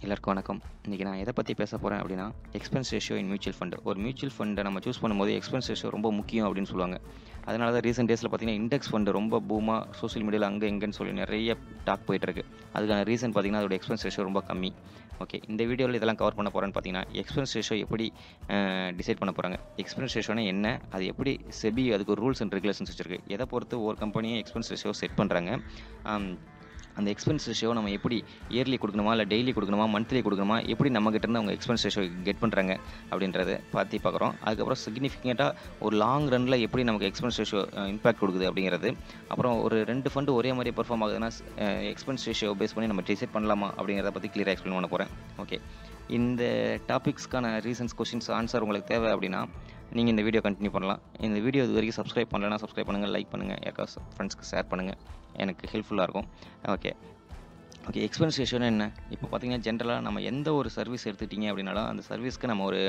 எல்லாருக்கும் வணக்கம் இன்றைக்கி நான் எதை பற்றி பேச போகிறேன் அப்படின்னா expense ratio in mutual fund ஒரு மியூச்சுவல் ஃபண்டை நம்ம சூஸ் பண்ணும்போது எக்ஸ்பென்ஸ் ரேஷியோ ரொம்ப முக்கியம் அப்படின்னு சொல்லுவாங்க அதனால தான் ரீசெண்ட் டேஸில் பார்த்தீங்கன்னா இண்டெக்ஸ் ஃபண்டு ரொம்ப பூமாக சோஷியல் மீடியாவில் அங்கே இங்கேன்னு சொல்லி நிறைய டாக் போயிட்டுருக்கு அதுக்கான ரீசன் பார்த்தீங்கன்னா அதோட எக்ஸ்பென்ஸ் ரேஷியோ ரொம்ப கம்மி ஓகே இந்த வீடியோவில் இதெல்லாம் கவர் பண்ண போகிறேன்னு பார்த்தீங்கன்னா எக்ஸ்பென்ஸ் ரேஷியோ எப்படி டிசைட் பண்ண போகிறாங்க எக்ஸ்பென்ஸ் ரேஷியோனா என்ன அது எப்படி செபி அதுக்கு ஒரு ரூல்ஸ் அண்ட் ரெகுலேஷன்ஸ் வச்சிருக்கு எதை பொறுத்து ஒரு கம்பெனியும் எக்ஸ்பென்ஸ் ரேஷியோ செட் பண்ணுறாங்க அந்த எக்ஸ்பென்ஸ் ரேஷியோ நம்ம எப்படி இயர்லி கொடுக்கணுமா இல்லை டெய்லி கொடுக்கணுமா மந்த்லி கொடுக்கணுமா எப்படி நம்மகிட்ட இருந்து அவங்க எக்ஸ்பென்ஸ் ரேஷியோ கெட் பண்ணுறாங்க அப்படின்றத பற்றி பார்க்குறோம் அதுக்கப்புறம் சிக்னிஃபிகண்ட்டாக ஒரு லாங் ரனில் எப்படி நமக்கு எக்ஸ்பென்ஸ் ரேஷியோ இம்பாக்ட் கொடுக்குது அப்படிங்கிறது அப்புறம் ஒரு ரெண்டு ஃபண்டு ஒரே மாதிரி பெர்ஃபார்ம் ஆகுதுன்னா எக்ஸ்பென்ஸ் ரேஷியோ பேஸ் பண்ணி நம்ம டிசைட் பண்ணலாமா அப்படிங்கிறத பற்றி கிளியராக எக்ஸ்பிளைன் பண்ண போகிறேன் ஓகே இந்த டாபிக்ஸ்க்கான ரீசன்ஸ் கொஷின்ஸ் ஆன்சர் உங்களுக்கு தேவை அப்படின்னா நீங்கள் இந்த வீடியோ கண்டினியூ பண்ணலாம் இந்த வீடியோ இது வரைக்கும் சப்ஸ்கிரைப் பண்ணலன்னா சப்ஸ்கிரைப் பண்ணுங்கள் லைக் பண்ணுங்கள் யாருக்காவது ஃப்ரெண்ட்ஸ்க்கு ஷேர் பண்ணுங்கள் எனக்கு ஹெல்ப்ஃபுல்லாக இருக்கும் ஓகே ஓகே எக்ஸ்பென்ஸ் ரேஷியோனா என்ன இப்போ பார்த்தீங்கன்னா ஜென்ரலாக நம்ம எந்த ஒரு சர்வீஸ் எடுத்துக்கிட்டிங்க அப்படின்னாலும் அந்த சர்வீஸ்க்கு நம்ம ஒரு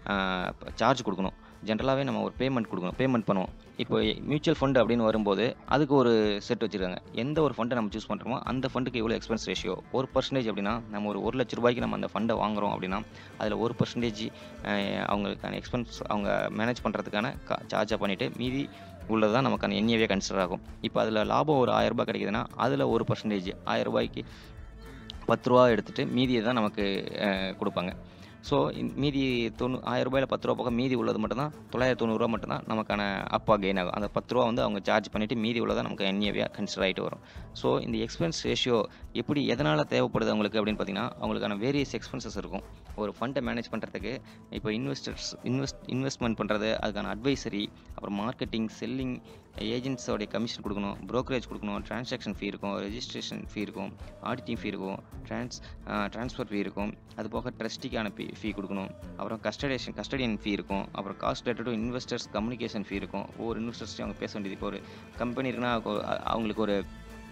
சார்ஜ் கொடுக்கணும் ஜென்ரலாகவே நம்ம ஒரு பேமெண்ட் கொடுக்கணும் பேமெண்ட் பண்ணுவோம் இப்போ மியூச்சுவல் ஃபண்டு அப்படின்னு வரும்போது அதுக்கு ஒரு செட் வச்சுருக்காங்க எந்த ஒரு ஃபண்டை நம்ம சூஸ் பண்ணுறோமோ அந்த ஃபண்டுக்கு எவ்வளோ எக்ஸ்பென்ஸ் ரேஷியோ ஒரு பர்சன்டேஜ் அப்படின்னா நம்ம ஒரு ஒரு லட்ச ரூபாய்க்கு நம்ம அந்த ஃபண்டை வாங்குறோம் அப்படின்னா அதில் ஒரு பர்சன்டேஜ் அவங்களுக்கான எக்ஸ்பென்ஸ் அவங்க மேனேஜ் பண்ணுறதுக்கான சார்ஜாக பண்ணிவிட்டு மீதி உள்ளது தான் நமக்கான எண்ணியவே கன்சிடர் ஆகும் இப்போ அதில் லாபம் ஒரு ஆயிரரூபா கிடைக்குதுன்னா அதில் ஒரு பர்சன்டேஜ் ஆயிரரூபாய்க்கு பத்து ரூபா எடுத்துகிட்டு மீதியை தான் நமக்கு கொடுப்பாங்க ஸோ மீதி தொண்ணூ ஆயிரம் ரூபாயில் பத்து ரூபா பக்கம் மீதி உள்ளது மட்டும்தான் தொள்ளாயிரத்தி தொண்ணூறுரூவா மட்டும்தான் நமக்கான அப்பா கெயின் ஆகும் அந்த பத்து ரூபா வந்து அவங்க சார்ஜ் பண்ணிவிட்டு மீதி உள்ளதாக நமக்கு எண்ணியவே கன்சிடர் ஆகிட்டு வரும் ஸோ இந்த எக்ஸ்பென்ஸ் ரேஷியோ எப்படி எதனால் தேவைப்படுது அவங்களுக்கு அப்படின்னு பார்த்தீங்கன்னா அவங்களுக்கான வேரியஸ் எக்ஸ்பென்சஸ் இருக்கும் ஒரு ஃபண்டை மேனேஜ் பண்ணுறதுக்கு இப்போ இன்வெஸ்டர்ஸ் இன்வெஸ்ட் இன்வெஸ்ட்மெண்ட் பண்ணுறது அதுக்கான அட்வைசரி அப்புறம் மார்க்கெட்டிங் செல்லிங் ஏஜென்ட்ஸோடைய கமிஷன் கொடுக்கணும் ப்ரோக்கரேஜ் கொடுக்கணும் ட்ரான்சாக்ஷன் ஃபீ இருக்கும் ரெஜிஸ்ட்ரேஷன் ஃபீ இருக்கும் ஆடிட்டிங் ஃபீ இருக்கும் ட்ரான்ஸ் ட்ரான்ஸ்ஃபர் ஃபீ இருக்கும் அது போக ட்ரஸ்டிக்கான ஃபீ ஃபீ கொடுக்கணும் அப்புறம் கஸ்டடேஷன் கஸ்டடியன் ஃபீ இருக்கும் அப்புறம் cost related to investors communication fee இருக்கும் ஒவ்வொரு இன்வெஸ்டர்ஸ்டையும் அவங்க பேச வேண்டியது இப்போ ஒரு கம்பெனி இருக்குன்னா அவங்களுக்கு ஒரு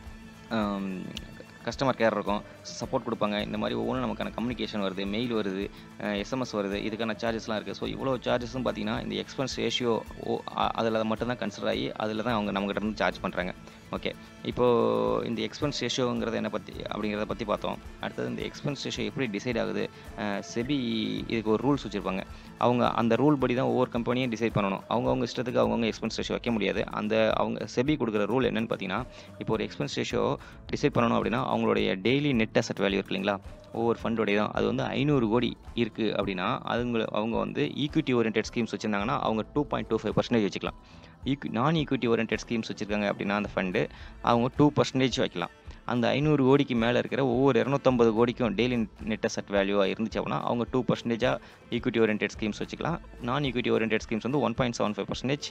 கஸ்டமர் கேர் இருக்கும் சப்போர்ட் கொடுப்பாங்க இந்த மாதிரி ஒவ்வொன்றும் நமக்கான கம்யூனிகேஷன் வருது மெயில் வருது எஸ்எம்எஸ் வருது இதுக்கான சார்ஜஸ்லாம் இருக்குது ஸோ இவ்வளோ சார்ஜஸும் பார்த்தீங்கன்னா இந்த எக்ஸ்பென்ஸ் ரேஷியோ ஓ அதில் மட்டும்தான் கன்சிடர் ஆகி அதில் தான் அவங்க நம்மகிட்ட இருந்து சார்ஜ் பண்ணுறாங்க ஓகே இப்போது இந்த எக்ஸ்பென்ஸ் ரேஷியோங்கிறத என்ன பற்றி அப்படிங்கிறத பற்றி பார்த்தோம் அடுத்தது இந்த எக்ஸ்பென்ஸ் ரேஷியோ எப்படி டிசைட் ஆகுது செபி இதுக்கு ஒரு ரூல்ஸ் வச்சுருப்பாங்க அவங்க அந்த ரூல் படி தான் ஒவ்வொரு கம்பெனியும் டிசைட் பண்ணணும் அவங்கவுங்க இஷ்டத்துக்கு அவங்கவுங்க எக்ஸ்பென்ஸ் ரேஷியோ வைக்க முடியாது அந்த அவங்க செபி கொடுக்குற ரூல் என்னென்னு பார்த்தீங்கன்னா இப்போ ஒரு எக்ஸ்பென்ஸ் ரேஷியோ டிசைட் பண்ணணும் அப்படின்னா அவங்களுடைய டெய்லி நெட் அசட் வேல்யூ இருக்கு இல்லைங்களா ஒவ்வொரு ஃபண்டோடைய தான் அது வந்து ஐநூறு கோடி இருக்குது அப்படின்னா அதுங்க அவங்க வந்து ஈக்விட்டி ஓரியன்ட் ஸ்கீம்ஸ் வச்சுருந்தாங்கன்னா அவங்க two point two five percentage வச்சுக்கலாம் ஈக்வி நான் ஈக்விட்டி ஓரியன்ட் ஸ்கீம்ஸ் வச்சுருக்காங்க அப்படின்னா அந்த ஃபண்டு அவங்க டூ பர்சன்டேஜ் வைக்கலாம் அந்த ஐநூறு கோடிக்கு மேலே இருக்கிற ஒவ்வொரு இரநூத்தம்பது கோடிக்கும் டெய்லி நெட் அசட் வேல்யூவாக இருந்துச்சு அப்படின்னா அவங்க டூ பர்சன்டேஜாக ஈக்விட்டி ஓரியன்ட் ஸ்கீம்ஸ் வச்சுக்கலாம் நான் ஈக்விட்டி ஓரியன்ட் ஸ்கீம்ஸ் வந்து one point seven five percentage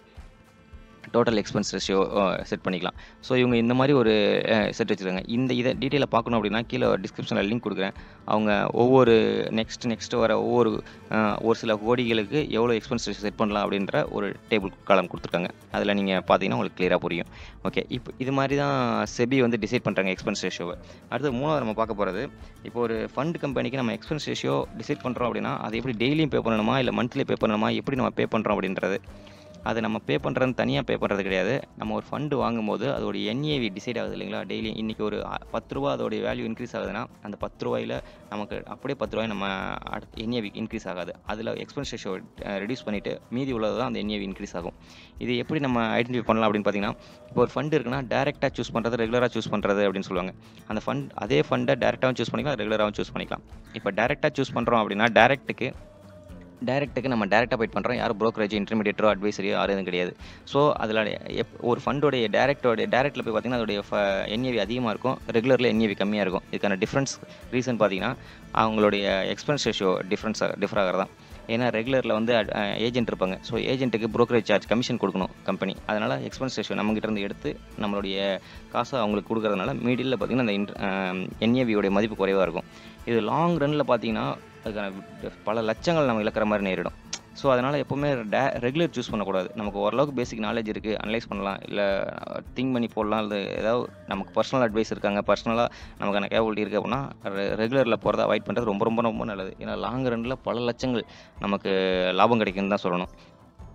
total expense ratio set பண்ணிக்கலாம் ஸோ இவங்க இந்த மாதிரி ஒரு செட் வச்சுருக்காங்க இந்த இதை டீட்டெயிலாக பார்க்கணும் அப்படின்னா கீழே டிஸ்கிரிப்ஷனில் லிங்க் கொடுக்குறேன் அவங்க ஒவ்வொரு நெக்ஸ்ட் நெக்ஸ்ட் வர ஒவ்வொரு ஒரு சில கோடிகளுக்கு எவ்வளோ எக்ஸ்பென்ஸ் ரேஷியோ செட் பண்ணலாம் அப்படின்ற ஒரு டேபிள் காலம் கொடுத்துருக்காங்க அதில் நீங்கள் பார்த்தீங்கன்னா உங்களுக்கு கிளியராக புரியும் ஓகே இப்போ இது மாதிரி தான் செபி வந்து டிசைட் பண்ணுறாங்க எக்ஸ்பென்ஸ் ரேஷியோவை அடுத்து மூணாவது நம்ம பார்க்க போகிறது இப்போ ஒரு ஃபண்ட் கம்பெனிக்கு நம்ம எக்ஸ்பென்ஸ் ரேஷியோ டிசைட் பண்ணுறோம் அப்படின்னா அது எப்படி டெய்லியும் பே பண்ணணுமா இல்லை மந்த்லி பே பண்ணணுமா எப்படி நம்ம பே பண்ணுறோம் அப்படின்றது அது நம்ம பே பண்ணுறது தனியாக பே பண்ணுறது கிடையாது நம்ம ஒரு ஃபண்டு வாங்கும்போது அதோடைய என்ஏவி டிசைட் ஆகுது இல்லைங்களா டெய்லி இன்றைக்கி ஒரு பத்து ரூபா அதோடைய வேல்யூ இன்க்ரீஸ் ஆகுதுன்னா அந்த பத்து ரூபாயில் நமக்கு அப்படியே பத்து ரூபாய் நம்ம அடுத்து என்ஏவி இன்க்ரீஸ் ஆகாது அதில் எக்ஸ்பென்ஸ் ரேஷியோ ரெடியூஸ் பண்ணிவிட்டு மீதி உள்ளது தான் அந்த என்ஏவி இன்க்ரீஸ் ஆகும் இது எப்படி நம்ம ஐடென்டிஃபை பண்ணலாம் அப்படின்னு பார்த்தீங்கன்னா இப்போ ஒரு ஃபண்டு இருக்குன்னா டேரெக்டாக சூஸ் பண்ணுறது ரெகுலராக சூஸ் பண்ணுறது அப்படின்னு சொல்லுவாங்க அந்த ஃபண்ட் அதே ஃபண்டை டேரெக்டாகவும் சூஸ் பண்ணிக்கலாம் ரெகுலராகவும் சூஸ் பண்ணிக்கலாம் இப்போ டேரெக்டாக சூஸ் பண்ணுறோம் அப்படின்னா டேரெக்ட்டுக்கு டேரெக்ட்டுக்கு நம்ம டேரெக்டாக பைட் பண்ணுறோம் யாரும் ப்ரோக்கரேஜ் இன்டர்மீடியேட்டரோ அட்வைசரியோ யாரும் எதுவும் கிடையாது ஸோ அதில் எப் ஒரு ஃபண்டோடைய டேரெக்டோடைய டேரெக்டில் போய் பார்த்தீங்கன்னா அதோடைய என்ஏவி அதிகமாக இருக்கும் ரெகுலரில் என்ஏவி கம்மியாக இருக்கும் இதுக்கான டிஃப்ரென்ஸ் ரீசன் பார்த்தீங்கன்னா அவங்களுடைய எக்ஸ்பென்ஸ் ரேஷியோ டிஃப்ரென்ஸ் டிஃபர் ஆகிறது தான் ஏன்னா ரெகுலரில் வந்து ஏஜென்ட் இருப்பாங்க ஸோ ஏஜென்ட்டுக்கு ப்ரோக்கரேஜ் சார்ஜ் கமிஷன் கொடுக்கணும் கம்பெனி அதனால் எக்ஸ்பென்ஸ் ரேஷியோ நம்மகிட்ட இருந்து எடுத்து நம்மளுடைய காசை அவங்களுக்கு கொடுக்கறதுனால மீடியில் பார்த்திங்கன்னா அந்த என்ஏவியோடைய மதிப்பு குறைவாக இருக்கும் இது லாங் ரனில் பார்த்தீங்கன்னா அதுக்கான பல லட்சங்கள் நம்ம இழக்கிற மாதிரி நேரிடும் ஸோ அதனால் எப்போவுமே டே ரெகுலர் சூஸ் பண்ணக்கூடாது நமக்கு ஓரளவுக்கு பேசிக் நாலேஜ் இருக்குது அனலைஸ் பண்ணலாம் இல்லை திங்க் பண்ணி போடலாம் இல்லை ஏதாவது நமக்கு பர்சனல் அட்வைஸ் இருக்காங்க பர்சனலாக நமக்கான கேபிலிட்டி இருக்குது அப்படின்னா ரெகுலரில் போகிறத அவாய்ட் பண்ணுறது ரொம்ப ரொம்ப ரொம்ப நல்லது ஏன்னா லாங் ரனில் பல லட்சங்கள் நமக்கு லாபம் கிடைக்குன்னு தான் சொல்லணும்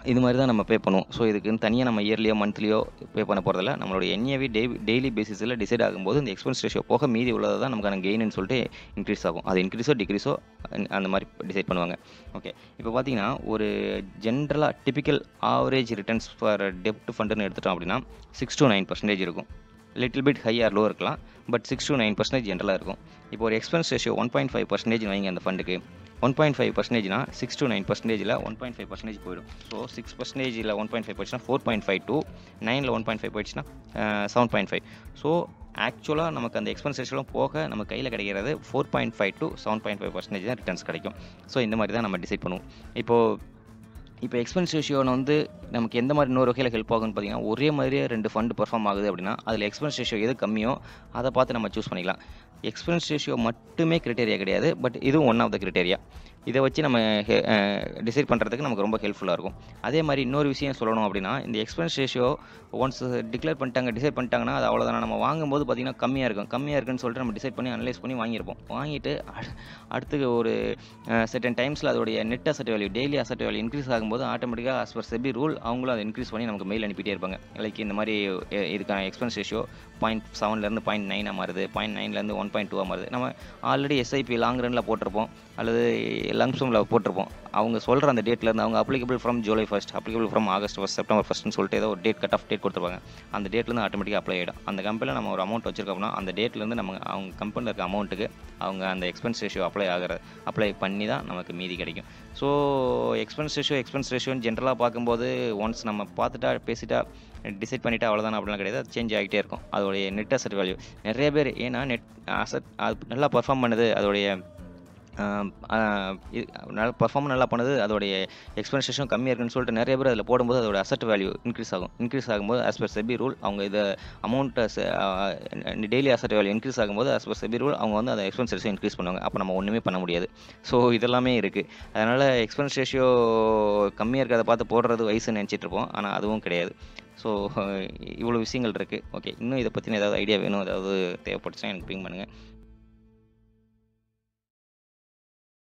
இது மாதிரி தான் நம்ம பே பண்ணுவோம் ஸோ இதுக்குன்னு தனியாக நம்ம இயர்லியோ மந்த்லியோ பே பண்ண போகிறதில்ல நம்மளுடைய என்ஏவி டே டெய்லி பேசிஸில் டிசைட் ஆகும்போது இந்த எக்ஸ்பென்ஸ் ரேஷியோ போக மீதி உள்ளது தான் நமக்கான கெயின்னு சொல்லிட்டு இன்க்ரீஸ் ஆகும் அது இன்க்ரீஸோ டிக்ரீஸோ அந்த மாதிரி டிசைட் பண்ணுவாங்க ஓகே இப்போ பார்த்தீங்கன்னா ஒரு ஜென்ரலாக டிபிக்கல் ஆவரேஜ் ரிட்டர்ன்ஸ் ஃபார் டெப்ட் ஃபண்டுன்னு எடுத்துட்டோம் அப்படின்னா சிக்ஸ் டு நைன் பர்சன்டேஜ் இருக்கும் little bit high or low இருக்கலாம் but six to nine percentage ஜென்ரலாக இருக்கும் இப்போ ஒரு expense ratio one point five percentage வைங்க அந்த ஃபண்டுக்கு ஒன் பாயிண்ட் ஃபைவ் பர்சன்டேஜ்னா சிக்ஸ் டு நைன் பர்சன்டேஜில் ஒன் பாயிண்ட் ஃபைவ் பர்சன்டேஜ் போயிடும் ஸோ சிக்ஸ் பர்சன்டேஜில் ஒன் பாயிண்ட் ஃபைவ் போயிடுச்சுன்னா ஃபோர் பாயிண்ட் ஃபைவ் டூ நைனில் ஒன் பாயிண்ட் ஃபைவ் போயிடுச்சுன்னா செவன் பாயிண்ட் ஃபைவ் ஸோ ஆக்சுவலாக நமக்கு அந்த எக்ஸ்பென்ஸ் ரேஷியோலாம் போக நம்ம கையில் கிடைக்கிறது four point five to seven point five percentage தான் ரிட்டர்ன்ஸ் கிடைக்கும் ஸோ இந்த மாதிரி தான் நம்ம டிசைட் பண்ணுவோம் இப்போது இப்போ எக்ஸ்பென்ஸ் ரேஷியோன்னு வந்து நமக்கு எந்த மாதிரி இன்னொரு வகையில் ஹெல்ப் ஆகும்னு பார்த்தீங்கன்னா ஒரே மாதிரியே ரெண்டு ஃபண்டு பெர்ஃபார்ம் ஆகுது அப்படின்னா அதில் எக்ஸ்பென்ஸ் ரேஷியோ எது கம்மியோ அதை பார்த்து நம்ம சூஸ் பண்ணிக்கலாம் எக்ஸ்பென்ஸ் ரேஷியோ மட்டுமே கிரிட்டேரியா கிடையாது பட் இதுவும் ஒன் ஆஃப் த கிரிட்டேரியா இதை வச்சு நம்ம டிசைட் பண்ணுறதுக்கு நமக்கு ரொம்ப ஹெல்ப்ஃபுல்லாக இருக்கும் அதே மாதிரி இன்னொரு விஷயம் சொல்லணும் அப்படின்னா இந்த எக்ஸ்பென்ஸ் ரேஷியோ ஒன்ஸ் டிக்ளேர் பண்ணிட்டாங்க டிசைட் பண்ணிட்டாங்கன்னா அது அவ்வளோதான் நம்ம வாங்கும்போது பார்த்திங்கன்னா கம்மியாக இருக்கும் கம்மியாக இருக்குன்னு சொல்லிட்டு நம்ம டிசைட் பண்ணி அனலைஸ் பண்ணி வாங்கியிருப்போம் வாங்கிட்டு அடுத்து ஒரு செட்டன் டைம்ஸில் அதோடைய net asset value daily asset value increase ஆகும்போது ஆட்டோமேட்டிக்காக ஆஸ் பர் செபி ரூல் அவங்களும் அதை இன்க்ரீஸ் பண்ணி நமக்கு மெயில் அனுப்பிட்டே இருப்பாங்க லைக் இந்த மாதிரி இதுக்கான எக்ஸ்பென்ஸ் ரேஷியோ பாயிண்ட் செவன்லேருந்து பாயிண்ட் நைனாக மாறுது பாயிண்ட் நைன்லேருந்து ஒன் பாயிண்ட் டூவாக மாறுது நம்ம ஆல்ரெடி எஸ்ஐபி லாங் ரனில் போட்டிருப்போம் அல்லது லங்ஸுமில் போட்டிருப்போம் அவங்க சொல்கிற அந்த டேட்லேருந்து அவங்க applicable from July first applicable from August first September ஃபஸ்ட்னு சொல்லிட்டு ஏதோ ஒரு டேட் கட் ஆஃப் டேட் கொடுத்துருப்பாங்க அந்த டேட்லேருந்து ஆட்டோமேட்டிக்காக அப்ளை ஆகிடும் அந்த கம்பெனியில் நம்ம ஒரு அமௌண்ட் வச்சிருக்கோம்னா அந்த டேட்லேருந்து நம்ம அவங்க கம்பெனியில் இருக்க அமௌண்ட்டுக்கு அவங்க அந்த எக்ஸ்பென்ஸ் ரேஷியோ அப்ளை ஆகிற அப்ளை பண்ணி தான் நமக்கு மீதி கிடைக்கும் ஸோ எக்ஸ்பென்ஸ் ரேஷியோ எக்ஸ்பென்ஸ் ரேஷியோன்னு ஜென்ரலாக பார்க்கும்போது ஒன்ஸ் நம்ம பார்த்துட்டா பேசிட்டா டிசைட் பண்ணிவிட்டு அவ்வளோதான் அப்படிலாம் கிடையாது அது சேஞ்ச் ஆகிட்டே இருக்கும் அதோடைய நெட் அசட் வேல்யூ நிறைய பேர் ஏன்னா நெட் அசட் அது நல்லா பர்ஃபார்ம் பண்ணுது அதோடைய நல்லா பர்ஃபார்ம் நல்லா பண்ணுது அதோடைய எக்ஸ்பென்சேஷன் கம்மியாக இருக்குன்னு சொல்லிட்டு நிறைய பேர் அதில் போடும்போது அதோட அசட் வேல்யூ இன்க்ரீஸ் ஆகும் இன்க்ரீஸ் ஆகும்போது ஆஸ் பர் செபி ரூல் அவங்க இதை அமௌண்ட்டை டெய்லி அசட் வேல்யூ இன்க்ரீஸ் ஆகும்போது ஆஸ் பர் செபி ரூல் அவங்க வந்து அந்த எக்ஸ்பென்ஸ் ரேஷியோ இன்க்ரீஸ் பண்ணுவாங்க அப்போ நம்ம ஒன்றுமே பண்ண முடியாது ஸோ இதெல்லாமே இருக்குது அதனால் எக்ஸ்பென்ஸ் ரேஷியோ கம்மியாக இருக்கிறத பார்த்து போடுறது வயசுன்னு நினச்சிட்டு இருப்போம் ஆனால் அதுவும் கிடையாது ஸோ இவ்வளோ விஷயங்கள் இருக்குது ஓகே இன்னும் இதை பற்றின ஏதாவது ஐடியா வேணும் ஏதாவது தேவைப்பட்டுச்சுன்னா எனக்கு பிங் பண்ணுங்கள்